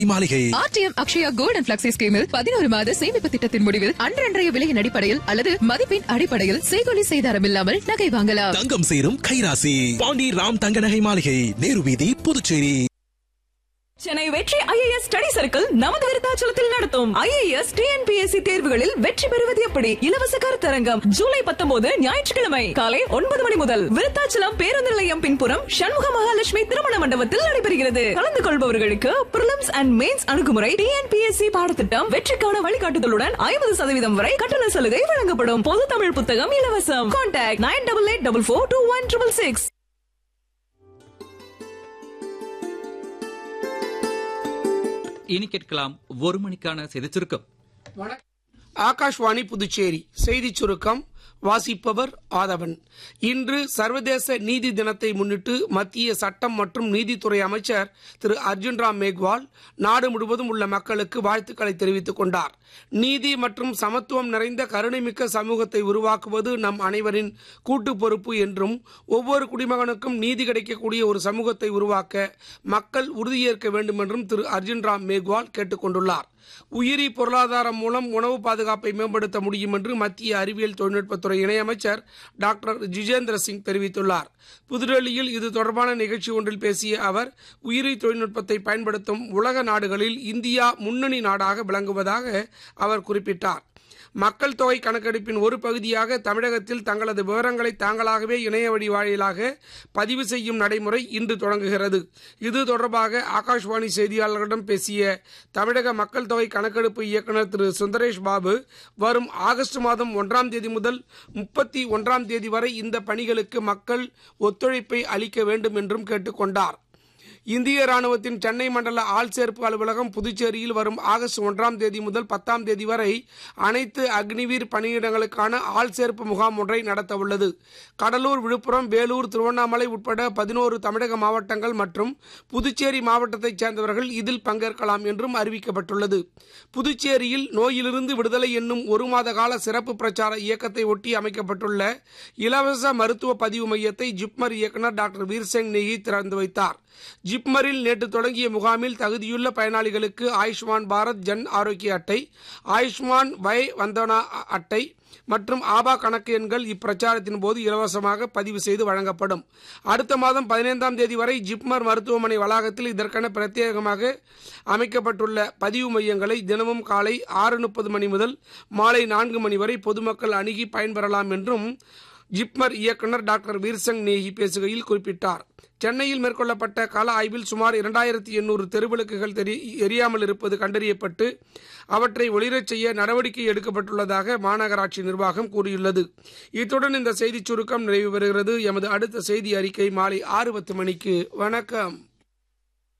மாளிகை RTM Akshaya gold and flexi ஸ்கீமில் பதினோரு மாத சேமிப்பு திட்டத்தின் முடிவில் அன்றன்றைய விலையின் அடிப்படையில் அல்லது மதிப்பின் அடிப்படையில் செய்கொலி செய்தாரம் இல்லாமல் நகை வாங்கலாம் தங்கம் சேரும் கைராசி பாண்டி ராம் தங்க நகை மாளிகை நேரு வீதி புதுச்சேரி சென்னை வெற்றி ஐஏஎஸ் ஸ்டடி சர்க்கிள் நமது விருத்தாச்சலத்தில் நடத்தும் ஐஏஎஸ் டிஎன்பிஎஸ்சி தேர்வுகளில் வெற்றி பெறுவது எப்படி இலவச கருத்தரங்கம் ஜூலை பத்தொன்பது ஞாயிற்றுக்கிழமை காலை ஒன்பது மணி முதல் விருத்தாச்சலம் பேருந்து நிலையம் பின்புறம் சண்முக மகாலட்சுமி திருமண மண்டபத்தில் நடைபெறுகிறது கலந்து கொள்பவர்களுக்கு பிரிலிம்ஸ் அண்ட் மெயின்ஸ் அணுகுமுறை டிஎன்பிஎஸ்சி பாடத்திட்டம் வெற்றிக்கான வழிகாட்டுதலுடன் ஐம்பது சதவீதம் வரை கட்டண சலுகை வழங்கப்படும் பொது தமிழ் புத்தகம் இலவசம் contact nine double eight double four two one triple six இனி கேட்கலாம் ஒரு மணிக்கான செய்திச் சுருக்கம் ஆகாஷ்வாணி புதுச்சேரி செய்திச் சுருக்கம் வாசிப்பவர் ஆதவன் இன்று சர்வதேச நீதி தினத்தை முன்னிட்டு மத்திய சட்டம் மற்றும் நீதித்துறை அமைச்சர் திரு அர்ஜுன் ராம் மேக்வால் நாடு முழுவதும் உள்ள மக்களுக்கு வாழ்த்துக்களை தெரிவித்துக் கொண்டார் நீதி மற்றும் சமத்துவம் நிறைந்த கருணைமிக்க சமூகத்தை உருவாக்குவது நம் அனைவரின் கூட்டு பொறுப்பு என்றும் ஒவ்வொரு குடிமகனுக்கும் நீதி கிடைக்கக்கூடிய ஒரு சமூகத்தை உருவாக்க மக்கள் உறுதியேற்க வேண்டும் என்றும் திரு அர்ஜுன் ராம் மேக்வால் கேட்டுக் கொண்டுள்ளார் உயிரி பொருளாதாரம் மூலம் உணவு பாதுகாப்பை மேம்படுத்த முடியும் என்று மத்திய அறிவியல் தொழில்நுட்பத்துறை இணையமைச்சர் டாக்டர் ஜிஜேந்திர சிங் தெரிவித்துள்ளார் புதுடெல்லியில் இது தொடர்பான நிகழ்ச்சி ஒன்றில் பேசிய அவர் உயிரி தொழில்நுட்பத்தை பயன்படுத்தும் உலக நாடுகளில் இந்தியா முன்னணி நாடாக விளங்குவதாக அவர் குறிப்பிட்டார் மக்கள் தொகை கணக்கெடுப்பின் ஒரு பகுதியாக தமிழகத்தில் தங்களது விவரங்களை தாங்களாகவே இணைய வழி வாயிலாக பதிவு செய்யும் நடைமுறை இன்று தொடங்குகிறது இது தொடர்பாக ஆகாஷ்வாணி செய்தியாளர்களிடம் பேசிய தமிழக மக்கள் தொகை கணக்கெடுப்பு இயக்குநர் திரு சுந்தரேஷ் பாபு வரும் ஆகஸ்ட் மாதம் ஒன்றாம் தேதி முதல் முப்பத்தி ஒன்றாம் தேதி வரை இந்த பணிகளுக்கு மக்கள் ஒத்துழைப்பை அளிக்க வேண்டும் என்றும் கேட்டுக்கொண்டார் இந்திய ராணுவத்தின் சென்னை மண்டல ஆள் சேர்ப்பு அலுவலகம் புதுச்சேரியில் வரும் ஆகஸ்ட் ஒன்றாம் தேதி முதல் பத்தாம் தேதி வரை அனைத்து அக்னிவீர் பணியிடங்களுக்கான ஆள் சேர்ப்பு முகாம் ஒன்றை நடத்த உள்ளது கடலூர் விழுப்புரம் வேலூர் திருவண்ணாமலை உட்பட பதினோரு தமிழக மாவட்டங்கள் மற்றும் புதுச்சேரி மாவட்டத்தைச் சேர்ந்தவர்கள் இதில் பங்கேற்கலாம் என்றும் அறிவிக்கப்பட்டுள்ளது புதுச்சேரியில் நோயிலிருந்து விடுதலை என்னும் ஒரு மாத கால சிறப்பு பிரச்சார இயக்கத்தை ஒட்டி அமைக்கப்பட்டுள்ள இலவச மருத்துவ பதிவு மையத்தை ஜிப்மர் இயக்குநர் டாக்டர் வீர்செங் நெகி திறந்து வைத்தார் ஜிப்மரில் நேற்று தொடங்கிய முகாமில் தகுதியுள்ள பயனாளிகளுக்கு ஆயுஷ்மான் பாரத் ஜன் ஆரோக்கிய அட்டை ஆயுஷ்மான் வய வந்தனா அட்டை மற்றும் ஆபா கணக்கு எண்கள் இப்பிரச்சாரத்தின் போது இலவசமாக பதிவு செய்து வழங்கப்படும் அடுத்த மாதம் பதினைந்தாம் தேதி வரை ஜிப்மர் மருத்துவமனை வளாகத்தில் இதற்கென பிரத்யேகமாக அமைக்கப்பட்டுள்ள பதிவு மையங்களை தினமும் காலை ஆறு முப்பது மணி முதல் மாலை நான்கு மணி வரை பொதுமக்கள் அணுகி பயன்பெறலாம் என்றும் ஜிப்மர் இயக்குநர் டாக்டர் வீர்சங் நேகி பேசுகையில் குறிப்பிட்டார் சென்னையில் மேற்கொள்ளப்பட்ட கள ஆய்வில் சுமார் இரண்டாயிரத்தி எண்ணூறு தெருவிளக்குகள் தெரி எரியாமல் இருப்பது கண்டறியப்பட்டு அவற்றை ஒளிரச் செய்ய நடவடிக்கை எடுக்கப்பட்டுள்ளதாக மாநகராட்சி நிர்வாகம் கூறியுள்ளது இத்துடன் இந்த செய்திச் சுருக்கம் நிறைவு பெறுகிறது எமது அடுத்த செய்தி அறிக்கை மாலை ஆறு பத்து மணிக்கு வணக்கம்